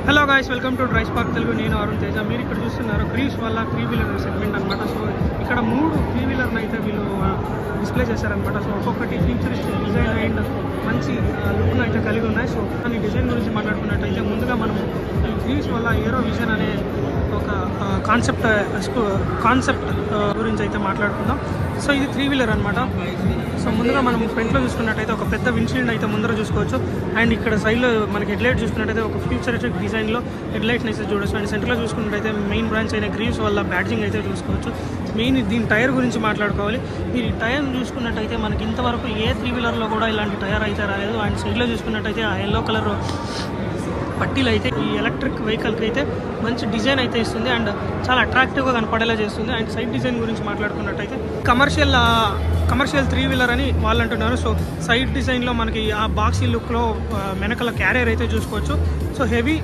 hello guys welcome to DriveSpark Telugu నేను అరుణ్ తేజ మీరు ఇక్కడ చూస్తున్నారు క్రీవ్స్ వల్ల త్రీ వీలర్ సెగ్మెంట్ అనమాట సో ఇక్కడ మూడు త్రీ వీలర్ని అయితే వీళ్ళు డిస్ప్లే చేశారనమాట సో ఒక్కొక్కటి ఫ్యూచరిస్టిక్ డిజైన్ అండ్ మంచి లుక్ను అయితే కలిగి ఉన్నాయి సో దాని డిజైన్ గురించి మాట్లాడుకున్నట్టయితే ముందుగా మనం ఈ క్రీవ్స్ వల్ల ఏరో విజన్ అనే ఒక కాన్సెప్ట్ కాన్సెప్ట్ గురించి అయితే మాట్లాడుకుందాం సో ఇది త్రీ వీలర్ అనమాట సో ముందుగా మనం ఫ్రంట్లో చూసుకున్నట్టయితే ఒక పెద్ద విండ్షీల్డ్ అయితే ముందర చూసుకోవచ్చు అండ్ ఇక్కడ సైడ్లో మనకి హెడ్లైట్ చూసుకున్నట్టయితే ఒక ఫ్యూచరిస్టిక్ డిజైన్లో హెడ్లైట్ని అయితే చూడొచ్చు అండ్ సెంటర్లో చూసుకున్నట్టయితే మెయిన్ బ్రాంచ్ అయిన గ్రీవ్స్ వల్ల బ్యాడ్జింగ్ అయితే చూసుకోవచ్చు మెయిన్ దీని టైర్ గురించి మాట్లాడుకోవాలి మీరు ఈ టైర్ చూసుకున్నట్టయితే మనకి ఇంతవరకు ఏ త్రీ వీలర్లో కూడా ఇలాంటి టైర్ అయితే రాలేదు అండ్ సైడ్లో చూసుకున్నట్టయితే ఆ ఎల్లో కలర్ పట్టీలు అయితే ఈ ఎలక్ట్రిక్ వెహికల్కి అయితే మంచి డిజైన్ అయితే ఇస్తుంది అండ్ చాలా అట్రాక్టివ్గా కనపడేలా చేస్తుంది అండ్ సైడ్ డిజైన్ గురించి మాట్లాడుకున్నట్టయితే కమర్షియల్ కమర్షియల్ త్రీ వీలర్ అని వాళ్ళు అంటున్నారు సో సైడ్ డిజైన్లో మనకి ఆ బాక్సీ లుక్లో వెనకల క్యారియర్ అయితే చూసుకోవచ్చు సో హెవీ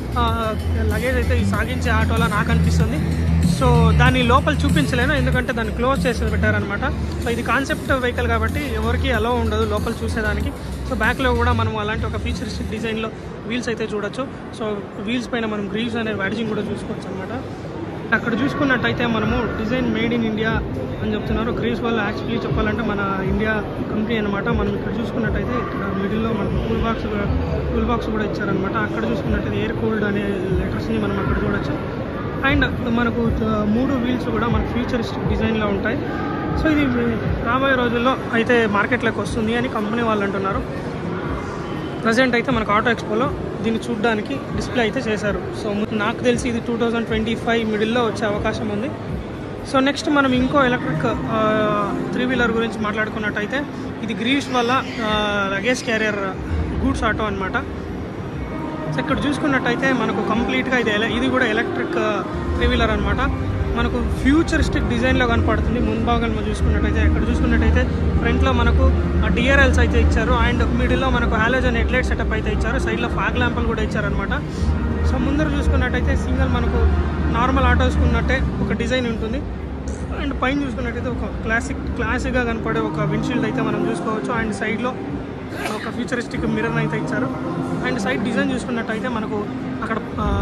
లగేజ్ అయితే ఈ సాగించే ఆటోలా నాకు అనిపిస్తుంది సో దాన్ని లోపల చూపించలేను ఎందుకంటే దాన్ని క్లోజ్ చేసి పెట్టారనమాట సో ఇది కాన్సెప్ట్ వెహికల్ కాబట్టి ఎవరికి అలో ఉండదు లోపల చూసేదానికి సో బ్యాక్లో కూడా మనం అలాంటి ఒక ఫీచరిస్టిక్ డిజైన్లో వీల్స్ అయితే చూడొచ్చు సో వీల్స్ పైన మనం గ్రీవ్స్ అనే వ్యాడ్జింగ్ కూడా చూసుకోవచ్చు అనమాట అక్కడ చూసుకున్నట్టయితే మనము డిజైన్ మేడ్ ఇన్ ఇండియా అని చెప్తున్నారు గ్రీవ్స్ వల్ల యాక్చువల్లీ చెప్పాలంటే మన ఇండియా కంపెనీ అనమాట మనం ఇక్కడ చూసుకున్నట్టయితే ఇక్కడ మిడిల్లో మనకు కూల్ బాక్స్ కూల్ బాక్స్ కూడా ఇచ్చారనమాట అక్కడ చూసుకున్నట్టయితే ఎయిర్ కూల్డ్ అనే లెటర్స్ని మనం అక్కడ చూడొచ్చు అండ్ మనకు త- మూడు వీల్స్ కూడా మనకు ఫ్యూచరిస్టిక్ డిజైన్లో ఉంటాయి సో ఇది రాబోయే రోజుల్లో అయితే మార్కెట్లోకి వస్తుంది అని కంపెనీ వాళ్ళు అంటున్నారు ప్రజెంట్ అయితే మనకు ఆటో ఎక్స్పోలో దీన్ని చూడడానికి డిస్ప్లే అయితే చేశారు సో ము- నాకు తెలిసి ఇది టూ థౌజండ్ ట్వంటీ ఫైవ్ మిడిల్లో వచ్చే అవకాశం ఉంది సో నెక్స్ట్ మనం ఇంకో ఎలక్ట్రిక్ త్రీ వీలర్ గురించి మాట్లాడుకున్నట్టయితే ఇది గ్రీవ్స్ వల్ల లగేజ్ క్యారియర్ గూడ్స్ ఆటో అనమాట సో ఇక్కడ చూసుకున్నట్టయితే మనకు కంప్లీట్గా ఇది ఎల- ఇది కూడా ఎలక్ట్రిక్ త్రీ వీలర్ అనమాట మనకు ఫ్యూచరిస్టిక్ డిజైన్లో కనపడుతుంది ముంభాగం మనం చూసుకున్నట్టయితే ఇక్కడ చూసుకున్నట్టయితే ఫ్రంట్లో మనకు డిఆర్ఎల్స్ అయితే ఇచ్చారు అండ్ మిడిల్లో మనకు హాలోజన్ హెడ్లైట్ సెటప్ అయితే ఇచ్చారు సైడ్లో ఫాగ్ ల్యాంపులు కూడా ఇచ్చారనమాట సో ముందర చూసుకున్నట్టయితే సింగల్ మనకు నార్మల్ ఆటోస్ ఉన్నట్టే ఒక డిజైన్ ఉంటుంది అండ్ పైన చూసుకున్నట్టయితే ఒక క్లాసిక్ క్లాసిక్గా కనపడే ఒక విండ్షీల్డ్ అయితే మనం చూసుకోవచ్చు అండ్ సైడ్లో ఒక ఫ్యూచరిస్టిక్ మిర్రర్ అయితే ఇచ్చారు అండ్ సైడ్ డిజైన్ చూసుకున్నట్టయితే మనకు అక్కడ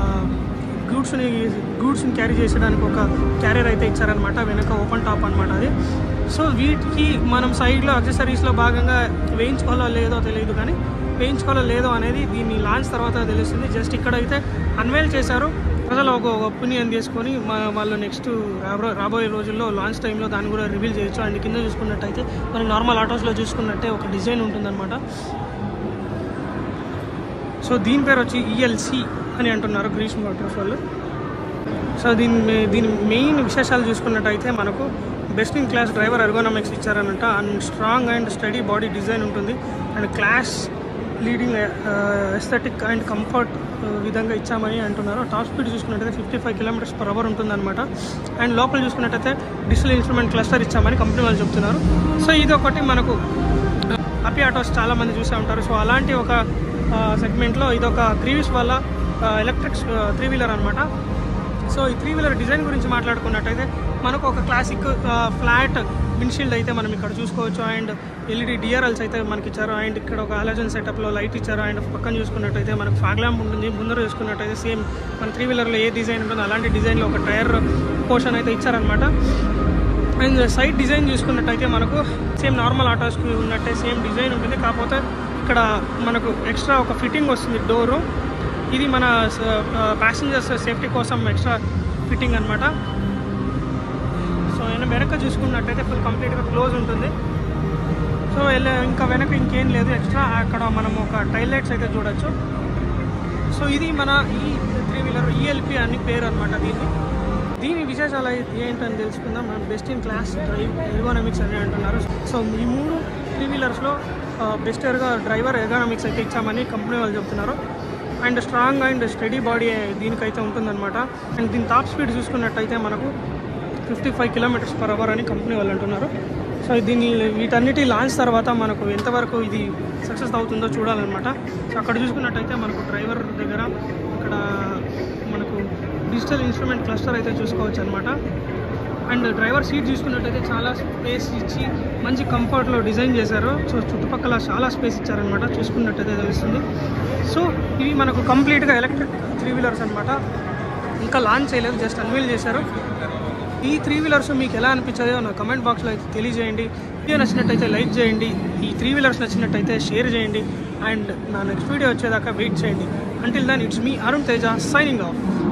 గూడ్స్ని గూడ్స్ని క్యారీ చేసేదానికి ఒక క్యారియర్ అయితే ఇచ్చారనమాట వెనక ఓపెన్ టాప్ అనమాట అది సో వీటికి మనం సైడ్లో అక్సెసరీస్లో భాగంగా వేయించుకోవాలో లేదో తెలియదు కానీ వేయించుకోవాలో లేదో అనేది దీన్ని లాంచ్ తర్వాత తెలుస్తుంది జస్ట్ ఇక్కడైతే అన్వేల్ చేశారు ప్రజలు ఒక ఒపీనియన్ తీసుకొని మా వాళ్ళు నెక్స్ట్ రాబో- రాబోయే రోజుల్లో లాంచ్ టైంలో దాన్ని కూడా రివీల్ చేయొచ్చు అండ్ కింద చూసుకున్నట్టయితే మనకి నార్మల్ ఆటోస్లో చూసుకున్నట్టే ఒక డిజైన్ ఉంటుందన్నమాట సో దీని పేరు వచ్చి ఈఎల్సి అని అంటున్నారు గ్రీష్ మోటార్స్ వాళ్ళు సో దీని మే- దీని మెయిన్ విశేషాలు చూసుకున్నట్టయితే మనకు best in class driver ergonomics ఇచ్చారనంట and strong and sturdy body design ఉంటుంది and class leading aesthetic and comfort విధంగా ఇచ్చామని అంటున్నారు టాప్ స్పీడ్ చూసుకున్నట్టయితే fifty five kilometres per hour ఉంటుందన్నమాట అండ్ లోపల చూసుకున్నట్టయితే డిజిటల్ ఇన్స్ట్రుమెంట్ క్లస్టర్ ఇచ్చామని కంపెనీ వాళ్ళు చెప్తున్నారు సో ఇది ఒకటి మనకు హ్యాపీ ఆటోస్ చాలా మంది చూసే ఉంటారు సో అలాంటి ఒక సెగ్మెంట్లో ఇది ఒక క్రీవిస్ వల్ల ఎలక్ట్రిక్ త్రీ వీలర్ అనమాట సో ఈ త్రీ వీలర్ డిజైన్ గురించి మాట్లాడుకున్నట్టయితే మనకు ఒక క్లాసిక్ ఫ్లాట్ విండ్షీల్డ్ అయితే మనం ఇక్కడ చూసుకోవచ్చు అండ్ ఎల్ఈడి డిఆర్ఎల్స్ అయితే మనకి ఇచ్చారు అండ్ ఇక్కడ ఒక ఆలోచన సెటప్లో లైట్ ఇచ్చారు అండ్ పక్కన చూసుకున్నట్టయితే మనకు ఫాగ్ ల్యాంప్ ఉంటుంది ముందర చూసుకున్నట్టయితే సేమ్ మన త్రీ వీలర్లో ఏ డిజైన్ ఉంటుందో అలాంటి డిజైన్లో ఒక టైర్ పోర్షన్ అయితే ఇచ్చారనమాట అండ్ సైడ్ డిజైన్ చూసుకున్నట్టయితే మనకు సేమ్ నార్మల్ ఆటోస్కి ఉన్నట్టే సేమ్ డిజైన్ ఉంటుంది కాకపోతే ఇక్కడ మనకు ఎక్స్ట్రా ఒక ఫిట్టింగ్ వస్తుంది డోరు ఇది మన ప్యాసింజర్స్ సేఫ్టీ కోసం ఎక్స్ట్రా ఫిట్టింగ్ అనమాట సో నేను వెనక చూసుకున్నట్టయితే ఫుల్ కంప్లీట్గా క్లోజ్ ఉంటుంది సో ఎల్ల- ఇంకా వెనక ఇంకేం లేదు ఎక్స్ట్రా అక్కడ మనం ఒక టైల్ లైట్స్ అయితే చూడొచ్చు సో ఇది మన ఈ త్రీ వీలర్ ఈఎల్పి అని పేరు అనమాట దీన్ని దీని విశేషాలు అయితే ఏంటని తెలుసుకుందాం మనం best in class drive ergonomics అని అంటున్నారు సో ఈ మూడు త్రీ వీలర్స్లో బెస్ట్ ఎర్గా డ్రైవర్ ఎర్గోనామిక్స్ అయితే ఇచ్చామని కంపెనీ వాళ్ళు చెప్తున్నారు and strong and sturdy body దీనికైతే ఉంటుందన్నమాట అండ్ దీని టాప్ స్పీడ్ చూసుకున్నట్టయితే మనకు fifty five kilometres per hour అని కంపెనీ వాళ్ళు అంటున్నారు సో దీన్ని వీటన్నిటి లాంచ్ తర్వాత మనకు ఎంతవరకు ఇది సక్సెస్ అవుతుందో చూడాలన్నమాట సో అక్కడ చూసుకున్నట్టయితే మనకు డ్రైవర్ దగ్గర ఇక్కడ మనకు డిజిటల్ ఇన్స్ట్రుమెంట్ క్లస్టర్ అయితే చూసుకోవచ్చు అనమాట అండ్ డ్రైవర్ సీట్ చూసుకున్నట్టయితే చాలా స్పేస్ ఇచ్చి మంచి కంఫర్ట్లో డిజైన్ చేశారు సో చుట్టుపక్కల చాలా స్పేస్ ఇచ్చారనమాట చూసుకున్నట్టయితే తెలుస్తుంది సో ఇవి మనకు కంప్లీట్గా ఎలక్ట్రిక్ త్రీ వీలర్స్ అనమాట ఇంకా లాంచ్ చేయలేదు జస్ట్ అన్వీల్ చేశారు ఈ త్రీ వీలర్స్ మీకు ఎలా అనిపించదో నా కమెంట్ బాక్స్లో అయితే తెలియజేయండి వీడియో నచ్చినట్టయితే లైక్ చేయండి ఈ త్రీ వీలర్స్ నచ్చినట్టయితే షేర్ చేయండి అండ్ నా నెక్స్ట్ వీడియో వచ్చేదాకా వెయిట్ చేయండి until then it's me Arun Teja signing of